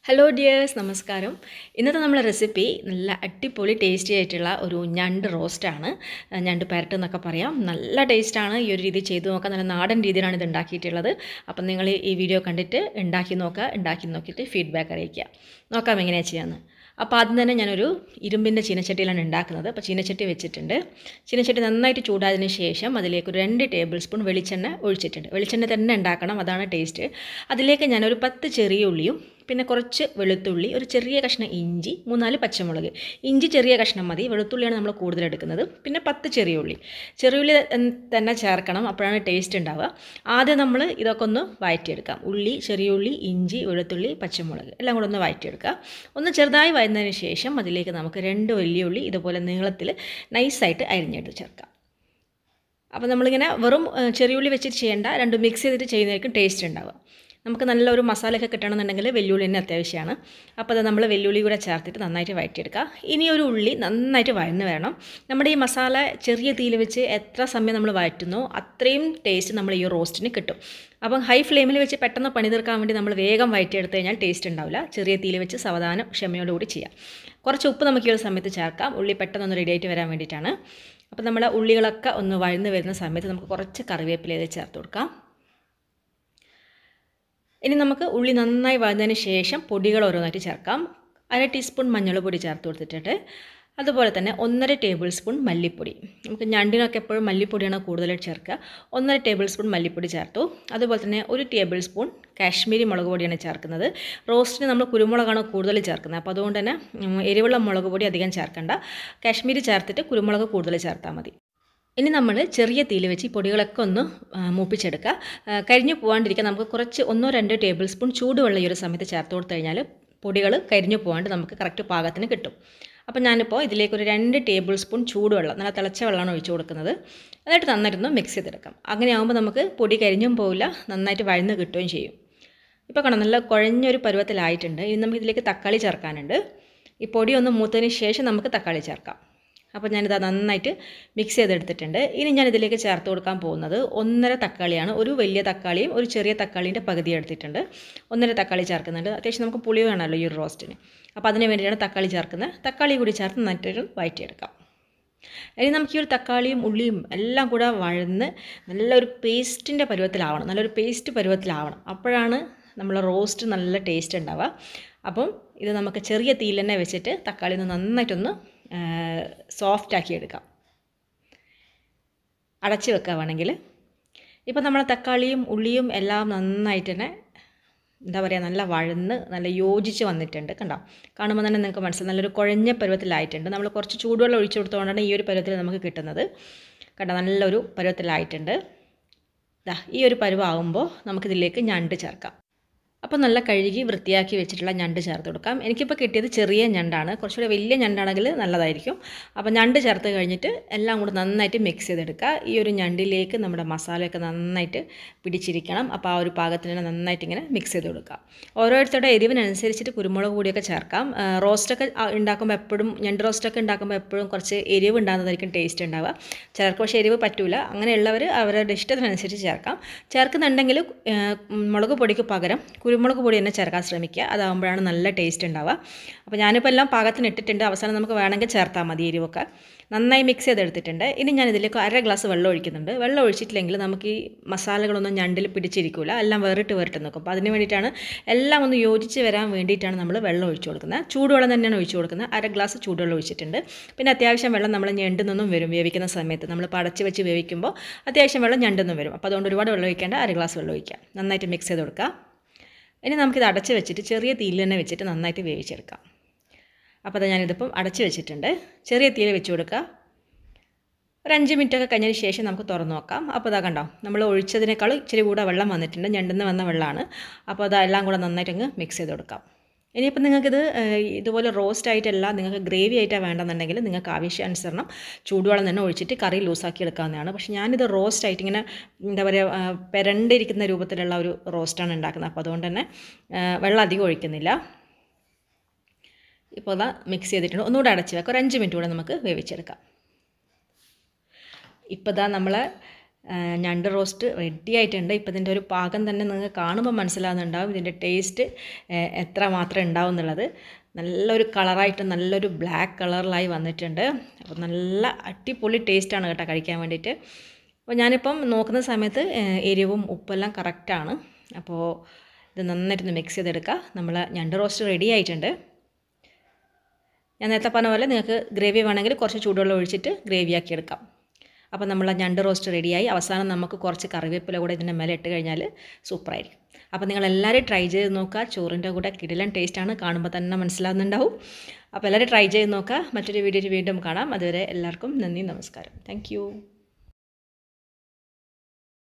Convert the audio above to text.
hello dears നമസ്കാരം ഇന്നത്തെ നമ്മളെ റെസിപ്പി നല്ല അടിപൊളി ടേസ്റ്റി ആയിട്ടുള്ള ഒരു ഞണ്ട് റോസ്റ്റാണ് ഞണ്ട് പരട്ട് എന്നൊക്കെ പറയാം നല്ല ടേസ്റ്റാണ് ഈ ഒരു രീതി ചെയ്ത് നോക്കാം നല്ല നാടൻ രീതിയിലാണ് ഇത് ഉണ്ടാക്കിയിട്ടുള്ളത് അപ്പം നിങ്ങൾ ഈ വീഡിയോ കണ്ടിട്ട് ഉണ്ടാക്കി നോക്കുക ഉണ്ടാക്കി നോക്കിയിട്ട് ഫീഡ്ബാക്ക് അറിയിക്കുക നോക്കാം എങ്ങനെയാണ് ചെയ്യാമെന്ന് അപ്പോൾ ആദ്യം തന്നെ ഞാനൊരു ഇരുമ്പിൻ്റെ ചീനച്ചട്ടിയിലാണ് ഉണ്ടാക്കുന്നത് അപ്പോൾ ചീനച്ചട്ടി വെച്ചിട്ടുണ്ട് ചീനച്ചട്ടി നന്നായിട്ട് ചൂടായതിന് ശേഷം അതിലേക്ക് ഒരു രണ്ട് ടേബിൾ സ്പൂൺ വെളിച്ചെണ്ണ ഒഴിച്ചിട്ടുണ്ട് വെളിച്ചെണ്ണ തന്നെ ഉണ്ടാക്കണം അതാണ് ടേസ്റ്റ് അതിലേക്ക് ഞാനൊരു പത്ത് ചെറിയ ഉള്ളിയും പിന്നെ കുറച്ച് വെളുത്തുള്ളി ഒരു ചെറിയ കഷ്ണം ഇഞ്ചി മൂന്നാല് പച്ചമുളക് ഇഞ്ചി ചെറിയ കഷ്ണം മതി വെളുത്തുള്ളിയാണ് നമ്മൾ കൂടുതൽ എടുക്കുന്നത് പിന്നെ പത്ത് ചെറിയ ഉള്ളി ചെറിയ ഉള്ളി തന്നെ ചേർക്കണം അപ്പോഴാണ് ടേസ്റ്റ് ഉണ്ടാവുക ആദ്യം നമ്മൾ ഇതൊക്കെ ഒന്ന് വഴറ്റിയെടുക്കാം ഉള്ളി ചെറിയ ഉള്ളി ഇഞ്ചി വെളുത്തുള്ളി പച്ചമുളക് എല്ലാം കൂടെ ഒന്ന് വഴറ്റിയെടുക്കുക ഒന്ന് ചെറുതായി വഴുന്നതിന് ശേഷം അതിലേക്ക് നമുക്ക് രണ്ട് വലിയ ഉള്ളി ഇതുപോലെ നീളത്തിൽ നൈസായിട്ട് അരിഞ്ഞെടുത്ത് ചേർക്കാം അപ്പോൾ നമ്മളിങ്ങനെ വെറും ചെറിയ ഉള്ളി വെച്ചിട്ട് ചെയ്യേണ്ട രണ്ടും മിക്സ് ചെയ്തിട്ട് ചെയ്യുന്നതായിരിക്കും ടേസ്റ്റ് ഉണ്ടാവുക നമുക്ക് നല്ലൊരു മസാലയൊക്കെ കിട്ടണമെന്നുണ്ടെങ്കിൽ വെല്ലുള്ളി തന്നെ അത്യാവശ്യമാണ് അപ്പോൾ അത് നമ്മൾ വെല്ലുള്ളി കൂടെ ചേർത്തിട്ട് നന്നായിട്ട് വഴറ്റിയെടുക്കുക ഇനി ഒരു ഉള്ളി നന്നായിട്ട് വഴന്ന് വേണം നമ്മുടെ ഈ മസാല ചെറിയ തീയിൽ വെച്ച് എത്ര സമയം നമ്മൾ വഴറ്റുന്നോ അത്രയും ടേസ്റ്റ് നമ്മൾ ഈ റോസ്റ്റിന് കിട്ടും അപ്പം ഹൈ ഫ്ലെയിമിൽ വെച്ച് പെട്ടെന്ന് പണി തീർക്കാൻ വേണ്ടി നമ്മൾ വേഗം വഴറ്റിയെടുത്ത് കഴിഞ്ഞാൽ ടേസ്റ്റ് ഉണ്ടാവില്ല ചെറിയ തീയിൽ വെച്ച് സാവധാനം ക്ഷമയോടുകൂടി ചെയ്യാം കുറച്ച് ഉപ്പ് നമുക്ക് ഈ ഒരു സമയത്ത് ചേർക്കാം ഉള്ളി പെട്ടെന്ന് ഒന്ന് റെഡി ആയിട്ട് വരാൻ വേണ്ടിയിട്ടാണ് അപ്പോൾ നമ്മുടെ ഉള്ളികളൊക്കെ ഒന്ന് വഴന്ന് വരുന്ന സമയത്ത് നമുക്ക് കുറച്ച് കറിവേപ്പില ചേർത്ത് കൊടുക്കാം ഇനി നമുക്ക് ഉള്ളി നന്നായി വഴന്നതിന് ശേഷം പൊടികൾ ഓരോന്നായിട്ട് ചേർക്കാം അര ടീസ്പൂൺ മഞ്ഞൾപ്പൊടി ചേർത്ത് കൊടുത്തിട്ടുണ്ട് അതുപോലെ തന്നെ ഒന്നര ടേബിൾ സ്പൂൺ മല്ലിപ്പൊടി നമുക്ക് ഞണ്ടിനൊക്കെ എപ്പോഴും മല്ലിപ്പൊടിയാണ് കൂടുതലായിട്ട് ചേർക്കുക ഒന്നര ടേബിൾ സ്പൂൺ മല്ലിപ്പൊടി ചേർത്തു അതുപോലെ തന്നെ ഒരു ടേബിൾ സ്പൂൺ കാശ്മീരി മുളക് പൊടിയാണ് ചേർക്കുന്നത് റോസ്റ്റിന് നമ്മൾ കുരുമുളകാണ് കൂടുതൽ ചേർക്കുന്നത് അപ്പോൾ അതുകൊണ്ട് തന്നെ എരിവുള്ള മുളക് പൊടി അധികം ചേർക്കണ്ട കാശ്മീരി ചേർത്തിട്ട് കുരുമുളക് കൂടുതൽ ചേർത്താൽ മതി ഇനി നമ്മൾ ചെറിയ തീയിൽ വെച്ച് ഈ പൊടികളൊക്കെ ഒന്ന് മൂപ്പിച്ചെടുക്കുക കരിഞ്ഞു പോകാണ്ടിരിക്കാൻ നമുക്ക് കുറച്ച് ഒന്നോ രണ്ടോ ടേബിൾ സ്പൂൺ ചൂടുവെള്ളം ഈ ഒരു സമയത്ത് ചേർത്ത് കൊടുത്തു കഴിഞ്ഞാൽ പൊടികൾ കരിഞ്ഞു പോകാണ്ട് നമുക്ക് കറക്റ്റ് പാകത്തിന് കിട്ടും അപ്പോൾ ഞാനിപ്പോൾ ഇതിലേക്ക് ഒരു രണ്ട് ടേബിൾ സ്പൂൺ ചൂടുവെള്ളം നല്ല തിളച്ച വെള്ളമാണ് ഒഴിച്ചു കൊടുക്കുന്നത് എന്നിട്ട് നന്നായിട്ടൊന്ന് മിക്സ് ചെയ്തെടുക്കാം അങ്ങനെ ആകുമ്പോൾ നമുക്ക് പൊടി കരിഞ്ഞും പോവില്ല നന്നായിട്ട് വഴന്ന് കിട്ടുകയും ചെയ്യും ഇപ്പോൾ കാണാം നല്ല കുഴഞ്ഞൊരു പരുവത്തിലായിട്ടുണ്ട് ഇനി നമുക്ക് ഇതിലേക്ക് തക്കാളി ചേർക്കാനുണ്ട് ഈ പൊടി ഒന്ന് മൂത്തതിന് ശേഷം നമുക്ക് തക്കാളി ചേർക്കാം അപ്പോൾ ഞാനിത് നന്നായിട്ട് മിക്സ് ചെയ്തെടുത്തിട്ടുണ്ട് ഇനി ഞാൻ ഇതിലേക്ക് ചേർത്ത് കൊടുക്കാൻ പോകുന്നത് ഒന്നര തക്കാളിയാണ് ഒരു വലിയ തക്കാളിയും ഒരു ചെറിയ തക്കാളീൻ്റെ പകുതി എടുത്തിട്ടുണ്ട് ഒന്നര തക്കാളി ചേർക്കുന്നുണ്ട് അത്യാവശ്യം നമുക്ക് പുളി വേണമല്ലോ ഈ ഒരു റോസ്റ്റിന് അപ്പോൾ അതിന് വേണ്ടിയിട്ടാണ് തക്കാളി ചേർക്കുന്നത് തക്കാളി കൂടി ചേർത്ത് നന്നായിട്ട് വഴറ്റിയെടുക്കാം ഇനി നമുക്ക് ഈ ഒരു തക്കാളിയും ഉള്ളിയും എല്ലാം കൂടെ വഴന്ന് നല്ലൊരു പേസ്റ്റിൻ്റെ പരുവത്തിലാവണം നല്ലൊരു പേസ്റ്റ് പരുവത്തിലാവണം അപ്പോഴാണ് നമ്മൾ റോസ്റ്റ് നല്ല ടേസ്റ്റ് ഉണ്ടാവുക അപ്പം ഇത് നമുക്ക് ചെറിയ തീയിൽ തന്നെ വെച്ചിട്ട് തക്കാളി ഒന്ന് നന്നായിട്ടൊന്ന് സോഫ്റ്റ് ആക്കി എടുക്കാം അടച്ച് വെക്കുക വേണമെങ്കിൽ ഇപ്പം നമ്മൾ തക്കാളിയും ഉള്ളിയും എല്ലാം നന്നായിട്ട് തന്നെ എന്താ പറയുക നല്ല വഴന്ന് നല്ല യോജിച്ച് വന്നിട്ടുണ്ട് കണ്ടോ കാണുമ്പോൾ തന്നെ നിങ്ങൾക്ക് മനസ്സിലായി നല്ലൊരു കുഴഞ്ഞ പരുവത്തിലായിട്ടുണ്ട് നമ്മൾ കുറച്ച് ചൂടുവെള്ളം ഒഴിച്ചു കൊടുത്തുകൊണ്ടാണ് ഈ ഒരു പരുവത്തിൽ നമുക്ക് കിട്ടുന്നത് കണ്ടോ നല്ലൊരു പരുവത്തിലായിട്ടുണ്ട് ദാ ഈ ഒരു പരുവാകുമ്പോൾ നമുക്കിതിലേക്ക് ഞണ്ട് ചേർക്കാം അപ്പോൾ നല്ല കഴുകി വൃത്തിയാക്കി വെച്ചിട്ടുള്ള ഞണ്ട് ചേർത്ത് കൊടുക്കാം എനിക്കിപ്പോൾ കിട്ടിയത് ചെറിയ ഞണ്ടാണ് കുറച്ചുകൂടി വലിയ ഞണ്ടാണെങ്കിൽ നല്ലതായിരിക്കും അപ്പോൾ ഞണ്ട് ചേർത്ത് കഴിഞ്ഞിട്ട് എല്ലാം കൂടി നന്നായിട്ട് മിക്സ് ചെയ്തെടുക്കുക ഈ ഒരു ഞണ്ടിലേക്ക് നമ്മുടെ മസാലയൊക്കെ നന്നായിട്ട് പിടിച്ചിരിക്കണം അപ്പോൾ ആ ഒരു പാകത്തിന് തന്നെ നന്നായിട്ട് ഇങ്ങനെ മിക്സ് ചെയ്ത് കൊടുക്കുക ഓരോരുത്തരുടെ എരിവിനനുസരിച്ചിട്ട് കുരുമുളക് പൊടിയൊക്കെ ചേർക്കാം റോസ്റ്റൊക്കെ ഉണ്ടാക്കുമ്പോൾ എപ്പോഴും ഞണ്ട് റോസ്റ്റൊക്കെ ഉണ്ടാക്കുമ്പോൾ എപ്പോഴും കുറച്ച് എരിവ് ഉണ്ടാകുന്നതായിരിക്കും ടേസ്റ്റ് ഉണ്ടാവുക ചിലർക്ക് പക്ഷേ എരിവ് പറ്റൂല അങ്ങനെയുള്ളവർ അവരുടെ ഇഷ്ടത്തിനനുസരിച്ച് ചേർക്കാം ചേർക്കുന്നുണ്ടെങ്കിൽ മുളക് പൊടിക്ക് പകരം കുരുമുളക് പൊടി തന്നെ ചേർക്കാൻ ശ്രമിക്കുക അതാകുമ്പോഴാണ് നല്ല ടേസ്റ്റ് ഉണ്ടാവുക അപ്പോൾ ഞാനിപ്പോൾ എല്ലാം പാകത്തിന് ഇട്ടിട്ടുണ്ട് അവസാനം നമുക്ക് വേണമെങ്കിൽ ചേർത്താൽ മതി എരിവൊക്കെ നന്നായി മിക്സ് ചെയ്തെടുത്തിട്ടുണ്ട് ഇനി ഞാൻ ഇതിലേക്ക് അര ഗ്ലാസ് വെള്ളം ഒഴിക്കുന്നുണ്ട് വെള്ളം ഒഴിച്ചിട്ടില്ലെങ്കിൽ നമുക്ക് ഈ മസാലകളൊന്നും ഞണ്ടിൽ പിടിച്ചിരിക്കില്ല എല്ലാം വേറിട്ട് വേറിട്ട് നിൽക്കും അപ്പോൾ അതിന് വേണ്ടിയിട്ടാണ് എല്ലാം ഒന്ന് യോജിച്ച് വരാൻ വേണ്ടിയിട്ടാണ് നമ്മൾ വെള്ളം ഒഴിച്ചു കൊടുക്കുന്നത് ചൂടുവെള്ളം തന്നെയാണ് ഒഴിച്ചു കൊടുക്കുന്നത് അര ഗ്ലാസ് ചൂടുവെള്ളം ഒഴിച്ചിട്ടുണ്ട് പിന്നെ അത്യാവശ്യം വെള്ളം നമ്മൾ ഞണ്ടിൽ നിന്നും വരും വേവിക്കുന്ന സമയത്ത് നമ്മൾ പടച്ച് വെച്ച് വേവിക്കുമ്പോൾ അത്യാവശ്യം വെള്ളം ഞണ്ടിൽ നിന്നും വരും അപ്പോൾ അതുകൊണ്ട് ഒരുപാട് വെള്ളം ഒഴിക്കേണ്ട അര ഗ്ലാസ് വെള്ളം ഒഴിക്കാം നന്നായിട്ട് മിക്സ് ചെയ്ത് കൊടുക്കുക ഇനി നമുക്കിത് അടച്ച് വെച്ചിട്ട് ചെറിയ തീയിൽ തന്നെ വെച്ചിട്ട് നന്നായിട്ട് വേവിച്ചെടുക്കാം അപ്പോൾ അത് ഞാനിതിപ്പം അടച്ച് വെച്ചിട്ടുണ്ട് ചെറിയ തീയിൽ വെച്ച് കൊടുക്കുക ഒരു അഞ്ച് മിനിറ്റൊക്കെ കഴിഞ്ഞതിന് ശേഷം നമുക്ക് തുറന്ന് നോക്കാം അപ്പോൾ അതാ കണ്ടോ നമ്മൾ ഒഴിച്ചതിനേക്കാൾ ഇച്ചിരി കൂടെ വെള്ളം വന്നിട്ടുണ്ട് ഞണ്ടെന്ന് വന്ന വെള്ളമാണ് അപ്പോൾ അതെല്ലാം കൂടെ നന്നായിട്ട് അങ്ങ് മിക്സ് ചെയ്ത് കൊടുക്കാം ഇനിയിപ്പോൾ നിങ്ങൾക്കിത് ഇതുപോലെ റോസ്റ്റ് ആയിട്ടല്ല നിങ്ങൾക്ക് ഗ്രേവി ആയിട്ടാണ് വേണ്ടെന്നുണ്ടെങ്കിൽ നിങ്ങൾക്ക് ആവശ്യാനുസരണം ചൂടുവെള്ളം തന്നെ ഒഴിച്ചിട്ട് കറി ലൂസാക്കി എടുക്കാവുന്നതാണ് പക്ഷേ ഞാനിത് റോസ്റ്റ് ആയിട്ട് ഇങ്ങനെ എന്താ പറയുക പെരണ്ടിരിക്കുന്ന രൂപത്തിലുള്ള ഒരു റോസ്റ്റാണ് ഉണ്ടാക്കുന്നത് അപ്പോൾ അതുകൊണ്ട് തന്നെ വെള്ളം അധികം ഒഴിക്കുന്നില്ല ഇപ്പോൾ അതാ മിക്സ് ചെയ്തിട്ടുണ്ട് ഒന്നുകൂടെ അടച്ച് വെക്കാം ഒരു അഞ്ച് മിനിറ്റ് കൂടെ നമുക്ക് വേവിച്ചെടുക്കാം ഇപ്പോൾ ഇതാ നമ്മൾ ആ, ഞണ്ട് റോസ്റ്റ് റെഡി ആയിട്ടുണ്ട് ഇപ്പം ഇതിൻ്റെ ഒരു പാകം തന്നെ നിങ്ങൾക്ക് കാണുമ്പോൾ മനസ്സിലാകുന്നുണ്ടാവും ഇതിൻ്റെ ടേസ്റ്റ് എത്ര മാത്രം ഉണ്ടാവും എന്നുള്ളത് നല്ലൊരു കളറായിട്ട് നല്ലൊരു ബ്ലാക്ക് കളറിലായി വന്നിട്ടുണ്ട് അപ്പോൾ നല്ല അടിപൊളി ടേസ്റ്റാണ് കേട്ടോ കഴിക്കാൻ വേണ്ടിയിട്ട് അപ്പോൾ ഞാനിപ്പം നോക്കുന്ന സമയത്ത് ഏഹ്, എരിവും ഉപ്പെല്ലാം കറക്റ്റാണ് അപ്പോൾ ഇത് നന്നായിട്ടൊന്ന് മിക്സ് ചെയ്തെടുക്കുക നമ്മൾ ഞണ്ട് റോസ്റ്റ് റെഡി ആയിട്ടുണ്ട് ഞാൻ നേരത്തെ പറഞ്ഞ പോലെ നിങ്ങൾക്ക് ഗ്രേവി വേണമെങ്കിൽ കുറച്ച് ചൂടുവെള്ളം ഒഴിച്ചിട്ട് ഗ്രേവി ആക്കി എടുക്കാം അപ്പോൾ നമ്മൾ ഞണ്ട് റോസ്റ്റ് റെഡിയായി അവസാനം നമുക്ക് കുറച്ച് കറിവേപ്പില കൂടെ ഇതിൻ്റെ മേലെ ഇട്ട് കഴിഞ്ഞാൽ സൂപ്പറായിരിക്കും അപ്പോൾ നിങ്ങൾ എല്ലാവരും ട്രൈ ചെയ്ത് നോക്കുക ചോറിൻ്റെ കൂടെ കിടിലൻ ടേസ്റ്റാണ് കാണുമ്പോൾ തന്നെ മനസ്സിലാവുന്നുണ്ടാവും അപ്പോൾ എല്ലാവരും ട്രൈ ചെയ്ത് നോക്കുക മറ്റൊരു വീഡിയോയിൽ വീണ്ടും കാണാം അതുവരെ എല്ലാവർക്കും നന്ദി നമസ്കാരം താങ്ക്